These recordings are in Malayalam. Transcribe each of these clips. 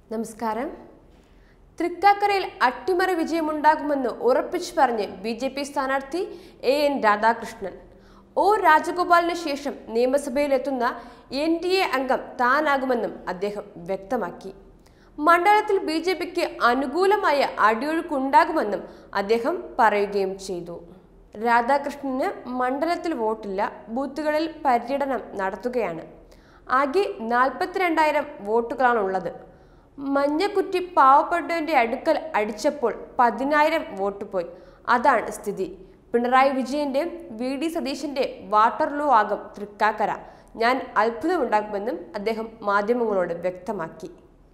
നമസ്കാരം തൃക്കാക്കരയിൽ അട്ടിമറി വിജയമുണ്ടാകുമെന്ന് ഉറപ്പിച്ചു പറഞ്ഞ് ബി ജെ പി സ്ഥാനാർത്ഥി എ എൻ രാധാകൃഷ്ണൻ ഒ രാജഗോപാലിന് ശേഷം നിയമസഭയിലെത്തുന്ന എൻ ഡി എ അംഗം താനാകുമെന്നും അദ്ദേഹം വ്യക്തമാക്കി മണ്ഡലത്തിൽ ബി ജെ പിക്ക് അനുകൂലമായ അടിയൊഴുക്കുണ്ടാകുമെന്നും അദ്ദേഹം പറയുകയും ചെയ്തു രാധാകൃഷ്ണന് മണ്ഡലത്തിൽ വോട്ടില്ല ബൂത്തുകളിൽ പര്യടനം നടത്തുകയാണ് ആകെ നാൽപ്പത്തിരണ്ടായിരം വോട്ടുകളാണുള്ളത് മഞ്ഞക്കുറ്റി പാവപ്പെട്ടവന്റെ അടുക്കൽ അടിച്ചപ്പോൾ പതിനായിരം വോട്ട് പോയി അതാണ് സ്ഥിതി പിണറായി വിജയന്റെ വി ഡി സതീശന്റെ വാട്ടർലോ ആകും തൃക്കാക്കര ഞാൻ അത്ഭുതമുണ്ടാക്കുമെന്നും അദ്ദേഹം മാധ്യമങ്ങളോട് വ്യക്തമാക്കി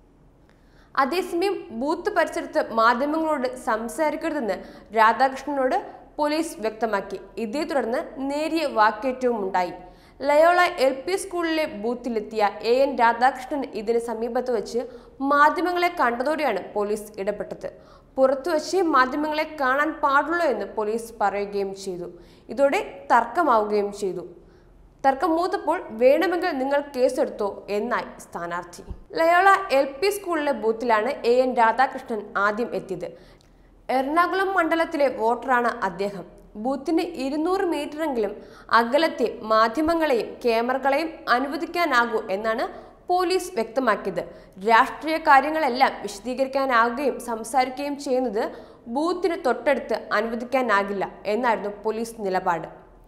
അതേസമയം ബൂത്ത് പരിസരത്ത് മാധ്യമങ്ങളോട് സംസാരിക്കരുതെന്ന് രാധാകൃഷ്ണനോട് പോലീസ് വ്യക്തമാക്കി ഇതേ തുടർന്ന് നേരിയ വാക്കേറ്റവും ഉണ്ടായി ലയോള എൽ പി സ്കൂളിലെ ബൂത്തിലെത്തിയ എ എൻ രാധാകൃഷ്ണൻ ഇതിന് സമീപത്ത് വെച്ച് മാധ്യമങ്ങളെ കണ്ടതോടെയാണ് പോലീസ് ഇടപെട്ടത് പുറത്തു വച്ച് മാധ്യമങ്ങളെ കാണാൻ പാടുള്ളൂ എന്ന് പോലീസ് പറയുകയും ചെയ്തു ഇതോടെ തർക്കമാവുകയും ചെയ്തു തർക്കം മൂത്തപ്പോൾ വേണമെങ്കിൽ നിങ്ങൾ കേസെടുത്തോ എന്നായി സ്ഥാനാർത്ഥി ലയോള എൽ പി സ്കൂളിലെ ബൂത്തിലാണ് എ എൻ രാധാകൃഷ്ണൻ ആദ്യം എത്തിയത് എറണാകുളം മണ്ഡലത്തിലെ വോട്ടറാണ് അദ്ദേഹം ബൂത്തിന് ഇരുന്നൂറ് മീറ്ററെങ്കിലും അകലത്തെ മാധ്യമങ്ങളെയും ക്യാമറകളെയും അനുവദിക്കാനാകൂ എന്നാണ് പോലീസ് വ്യക്തമാക്കിയത് രാഷ്ട്രീയ കാര്യങ്ങളെല്ലാം വിശദീകരിക്കാനാവുകയും സംസാരിക്കുകയും ചെയ്യുന്നത് ബൂത്തിന് തൊട്ടടുത്ത് അനുവദിക്കാനാകില്ല എന്നായിരുന്നു പോലീസ് നിലപാട്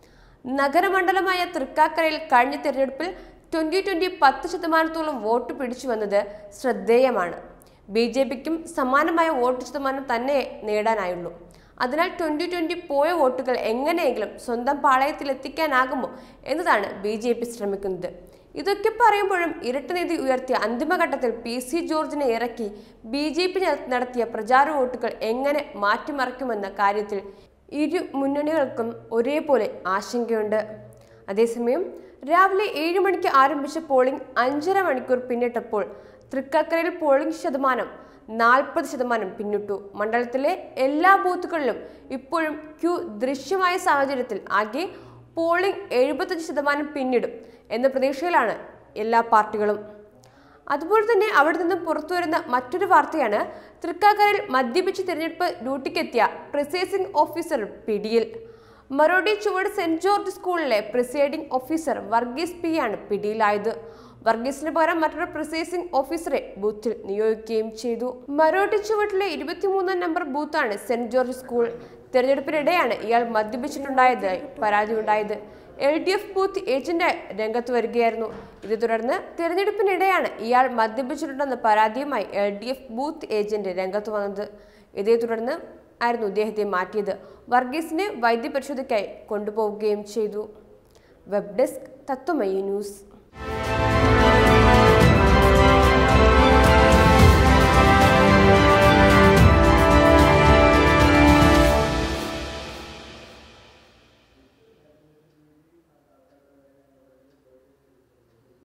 നഗരമണ്ഡലമായ തൃക്കാക്കരയിൽ കഴിഞ്ഞ തെരഞ്ഞെടുപ്പിൽ ട്വന്റി ട്വന്റി പത്ത് ശതമാനത്തോളം വോട്ട് പിടിച്ചു വന്നത് ശ്രദ്ധേയമാണ് ബി ജെ പിക്കും സമാനമായ വോട്ട് ശതമാനം തന്നെ നേടാനായുള്ളൂ അതിനാൽ ട്വന്റി ട്വന്റി പോയ വോട്ടുകൾ എങ്ങനെയെങ്കിലും സ്വന്തം പാളയത്തിൽ എത്തിക്കാനാകുമോ എന്നതാണ് ബി ജെ പി ശ്രമിക്കുന്നത് ഇതൊക്കെ പറയുമ്പോഴും ഇരട്ടനീതി ഉയർത്തിയ അന്തിമഘട്ടത്തിൽ പി സി ജോർജിനെ ഇറക്കി ബി ജെ പി നടത്തിയ പ്രചാര വോട്ടുകൾ എങ്ങനെ മാറ്റിമറിക്കുമെന്ന കാര്യത്തിൽ ഇരു മുന്നണികൾക്കും ഒരേപോലെ ആശങ്കയുണ്ട് അതേസമയം രാവിലെ ഏഴ് മണിക്ക് ആരംഭിച്ച പോളിംഗ് അഞ്ചര മണിക്കൂർ പിന്നിട്ടപ്പോൾ തൃക്കാക്കരയിൽ പോളിംഗ് ശതമാനം നാൽപ്പത് ശതമാനം പിന്നിട്ടു മണ്ഡലത്തിലെ എല്ലാ ബൂത്തുകളിലും ഇപ്പോഴും ക്യൂ ദൃശ്യമായ സാഹചര്യത്തിൽ ആകെ പോളിംഗ് എഴുപത്തഞ്ച് ശതമാനം പിന്നിടും എന്ന പ്രതീക്ഷയിലാണ് എല്ലാ പാർട്ടികളും അതുപോലെ തന്നെ അവിടെ നിന്ന് പുറത്തു വരുന്ന മറ്റൊരു വാർത്തയാണ് തൃക്കാക്കരയിൽ മദ്യപിച്ച് തിരഞ്ഞെടുപ്പ് ഡ്യൂട്ടിക്കെത്തിയ പ്രിസൈസിംഗ് ഓഫീസർ പിടിയിൽ മറോഡി ചുവട് സെന്റ് ജോർജ് സ്കൂളിലെ പ്രിസൈഡിംഗ് ഓഫീസർ വർഗീസ് പി ആണ് പിടിയിലായത് വർഗീസിന് പകരം മറ്റൊരു പ്രിസൈസിംഗ് ഓഫീസറെ ബൂത്തിൽ നിയോഗിക്കുകയും ചെയ്തു മറോട്ടി ചുവട്ടിലെ ഇരുപത്തിമൂന്നാം നമ്പർ ബൂത്താണ് സെന്റ് ജോർജ് സ്കൂൾ തെരഞ്ഞെടുപ്പിനിടെയാണ് ഇയാൾ മദ്യപിച്ചിട്ടുണ്ടായതായി പരാതി ഉണ്ടായത് L D F booth agent രംഗത്ത് വരികയായിരുന്നു ഇതേ തുടർന്ന് തെരഞ്ഞെടുപ്പിനിടെയാണ് ഇയാൾ മദ്യപിച്ചിട്ടുണ്ടെന്ന പരാതിയുമായി L D F booth agent രംഗത്ത് വന്നത് ഇതേ തുടർന്ന് ആയിരുന്നു ഇദ്ദേഹത്തെ മാറ്റിയത് വർഗീസിനെ വൈദ്യപരിശോധനയ്ക്കായി കൊണ്ടുപോവുകയും ചെയ്തു വെബ് ഡെസ്ക് തത്വമയി ന്യൂസ്